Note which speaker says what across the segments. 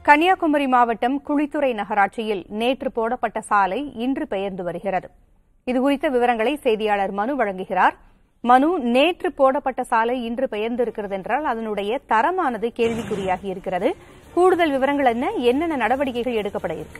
Speaker 1: கன்னியாகுமரி மாவட்டம் குளித்துறை நகராட்சியில் நேற்று போடப்பட்ட சாலை இன்று பெயர்ந்து வருகிறது இதுகுறித்த விவரங்களை செய்தியாளர் மனு வழங்குகிறார் மனு நேற்று போடப்பட்ட சாலை இன்று பெயர்ந்திருக்கிறது என்றால் அதனுடைய தரமானது கேள்விக்குறியாகி இருக்கிறது கூடுதல் விவரங்கள் என்ன என்னென்ன நடவடிக்கைகள் எடுக்கப்பட இருக்கு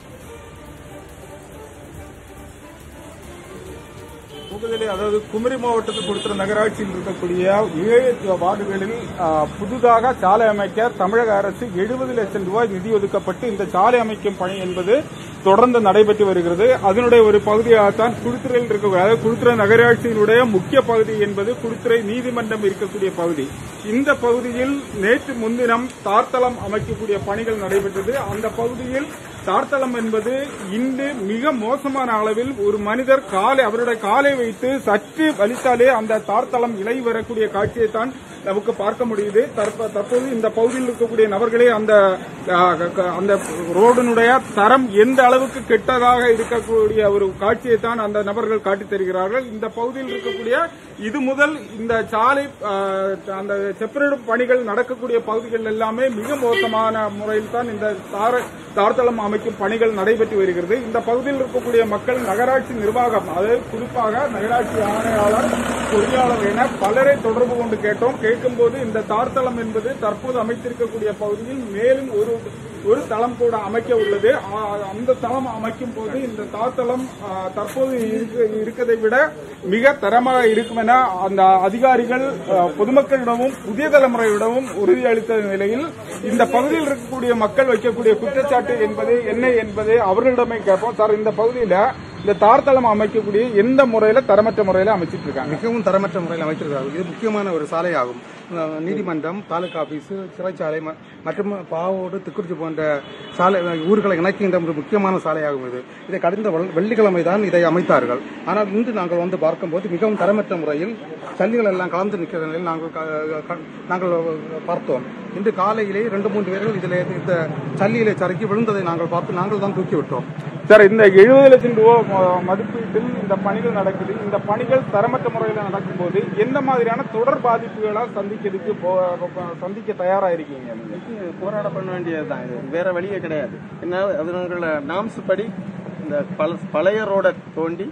Speaker 2: புதுதில்லி அதாவது குமரி மாவட்டத்தில் கொடுத்த நகராட்சியில் இருக்கக்கூடிய ஏழு வார்டுகளில் ஆ, புதிதாக சாலை அமைக்க தமிழக அரசு எழுபது லட்சம் ரூபாய் நிதி ஒதுக்கப்பட்டு இந்த சாலை அமைக்கும் பணி என்பது தொடர்ந்து நடைபெற்று வருகிறது அதனுடைய ஒரு பகுதியாகத்தான் குளித்துறையில் இருக்க அதாவது குளித்துறை நகராட்சியினுடைய முக்கிய பகுதி என்பது குளித்துறை நீதிமன்றம் இருக்கக்கூடிய பகுதி இந்த பகுதியில் நேற்று முன்தினம் தார்த்தளம் அமைக்கக்கூடிய பணிகள் நடைபெற்றது அந்த பகுதியில் தார்த்தளம் என்பது இன்று மிக மோசமான அளவில் ஒரு மனிதர் காலை அவருடைய காலை வைத்து சற்று வலித்தாலே அந்த தார்த்தளம் இலை வரக்கூடிய காட்சியை தான் நமக்கு பார்க்க முடியுது தற்ப- தற்போது இந்த பகுதியில் இருக்கக்கூடிய நபர்களே அந்த ஆ, க- அந்த ரோடினுடைய தரம் எந்த அளவுக்கு கெட்டதாக இருக்கக்கூடிய ஒரு காட்சியை தான் அந்த நபர்கள் காட்டித் தருகிறார்கள் இந்த பகுதியில் இருக்கக்கூடிய இது முதல் இந்த சாலை ஆ, அந்த செப்பரேடும் பணிகள் நடக்கக்கூடிய பகுதிகள் எல்லாமே மிக மோசமான முறையில் தான் இந்த தார தார்த்தளம் அமைக்கும் பணிகள் நடைபெற்று வருகிறது இந்த பகுதியில் இருக்கக்கூடிய மக்கள் நகராட்சி நிர்வாகம் அதாவது குறிப்பாக நகராட்சி ஆணையாளர் பொறியாளர் என பலரை தொடர்பு கொண்டு கேட்டோம் கேட்கும்போது இந்த தார்த்தளம் என்பது தற்போது அமைத்திருக்கக்கூடிய பகுதியில் மேலும் ஒரு ஒரு தளம் கூட அமைக்க உள்ளது ஆ, அந்த தளம் அமைக்கும் போது இந்த தார்த்தளம் ஆ, தற்போது இருக்க- இருக்கதை விட மிக தரமாக இருக்கும் என அந்த அதிகாரிகள் ஆ, பொதுமக்களிடமும் புதிய தலைமுறையிடமும் உறுதியளித்த நிலையில் இந்த பகுதியில் இருக்கக்கூடிய மக்கள் வைக்கக்கூடிய குற்றச்சாட்டு என்பது என்ன என்பதை அவர்களிடமே கேட்போம் சார் இந்த பகுதியில இந்த தார்த்தளம் அமைக்கக்கூடிய எந்த முறையில தரமற்ற முறையில அமைச்சிட்டு இருக்காங்க
Speaker 3: மிகவும் தரமற்ற முறையில் அமைத்திருக்கிறார்கள் இது முக்கியமான ஒரு சாலையாகும் அஹ் நீதிமன்றம் தாலுகா ஆபீஸ் சிறைச்சாலை ம- மற்றும் பாவோடு திக்குறிச்சி போன்ற சாலை ஊர்களை இணைக்கின்ற ஒரு முக்கியமான சாலையாகும் இது இதை கடந்த வெள்- வெள்ளிக்கிழமை தான் இதை அமைத்தார்கள் ஆனால் இன்று நாங்கள் வந்து பார்க்கும்போது மிகவும் தரமற்ற முறையில் சல்லிகள் எல்லாம் கலந்து நிற்கிற நிலையில் நாங்கள் க- க- நாங்கள் பார்த்தோம் இன்று காலையிலே ரெண்டு மூன்று பேர்கள் இதில் இந்த சல்லியிலே சறுக்கி விழுந்ததை நாங்கள் பார்த்து நாங்கள் தான் தூக்கி விட்டோம்
Speaker 2: சார் இந்த எழுபது லட்சம் ரூபாய் ம- மதிப்பீட்டில் இந்த பணிகள் நடக்குது இந்த பணிகள் தரமற்ற முறையில் நடக்கும்போது எந்த மாதிரியான தொடர் பாதிப்புகளை சந்திக்கிறதுக்கு போ- போ- சந்திக்க தயாரா இருக்கீங்க நீங்க
Speaker 4: இது போராட பண்ண வேண்டியதுதான் இது வேற வழியே கிடையாது என்ன அதனோட நாம்ஸ் படி இந்த பல பழைய ரோடை தோண்டி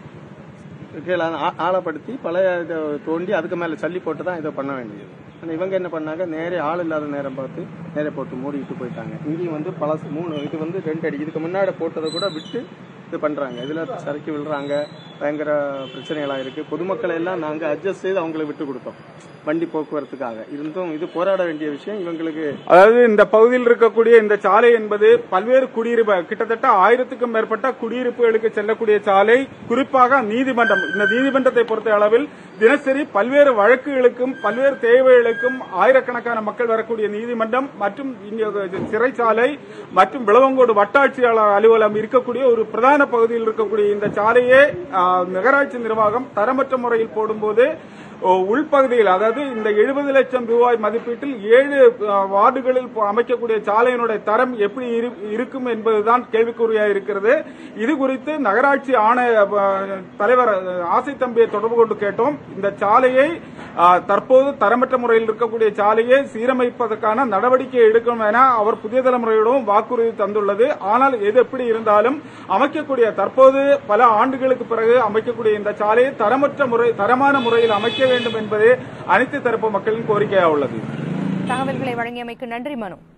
Speaker 4: கீழே ஆ- ஆழப்படுத்தி பழைய இதை தோண்டி அதுக்கு மேல சல்லி போட்டு தான் இதை பண்ண வேண்டியது ஆனா இவங்க என்ன பண்ணாங்க நேரே ஆள் இல்லாத நேரம் பார்த்து நேரே போட்டு மூடிட்டு போயிட்டாங்க இங்கேயும் வந்து பழசு மூணு இது வந்து ரெண்டு அடி இதுக்கு முன்னாடி போட்டதை கூட விட்டு இது பண்றாங்க இதுல சறுக்கி விழுறாங்க பயங்கர பிரச்சனைகளா இருக்கு பொதுமக்களை எல்லாம் நாங்க அட்ஜஸ்ட் செய்து அவங்களை விட்டு கொடுத்தோம் வண்டி போக்குவரத்துக்காக இருந்தும் இது போராட வேண்டிய விஷயம் இவங்களுக்கு
Speaker 2: அதாவது இந்த பகுதியில் இருக்கக்கூடிய இந்த சாலை என்பது பல்வேறு குடியிருப்பு கிட்டத்தட்ட ஆயிரத்துக்கும் மேற்பட்ட குடியிருப்புகளுக்கு செல்லக்கூடிய சாலை குறிப்பாக நீதிமன்றம் இந்த நீதிமன்றத்தை பொறுத்த அளவில் தினசரி பல்வேறு வழக்குகளுக்கும் பல்வேறு தேவைகளுக்கும் ஆயிரக்கணக்கான மக்கள் வரக்கூடிய நீதிமன்றம் மற்றும் இங்க சிறைச்சாலை மற்றும் விளவங்கோடு வட்டாட்சியாளர் அலுவலகம் இருக்கக்கூடிய ஒரு பிரதான பகுதியில் இருக்கக்கூடிய இந்த சாலையை ஆ, நகராட்சி நிர்வாகம் தரமற்ற முறையில் போடும்போது ஓ, உள்பகுதியில் அதாவது இந்த எழுபது லட்சம் ரூபாய் மதிப்பீட்டில் ஏழு அ, வார்டுகளில் ப- அமைக்கக்கூடிய சாலையினுடைய தரம் எப்படி இரு- இருக்கும் என்பதுதான் கேள்விக்குறியாக இருக்கிறது இது குறித்து நகராட்சி ஆணைய அ, தலைவர் அ, ஆசை தம்பியை தொடர்பு கொண்டு கேட்டோம் இந்த சாலையை அ, தற்போது தரமற்ற முறையில் இருக்கக்கூடிய சாலையை சீரமைப்பதற்கான நடவடிக்கை எடுக்கும் என அவர் புதிய தலைமுறையிடம் வாக்குறுதி தந்துள்ளது ஆனால் எது எப்படி இருந்தாலும் அமைக்கக்கூடிய தற்போது பல ஆண்டுகளுக்கு பிறகு அமைக்கக்கூடிய இந்த சாலையை தரமற்ற முறை தரமான முறையில் அமைக்க வேண்டும் என்பதே அனைத்து தரப்பு மக்களின் கோரிக்கையாக உள்ளது
Speaker 1: தகவல்களை வழங்கியமைக்கு நன்றி மனு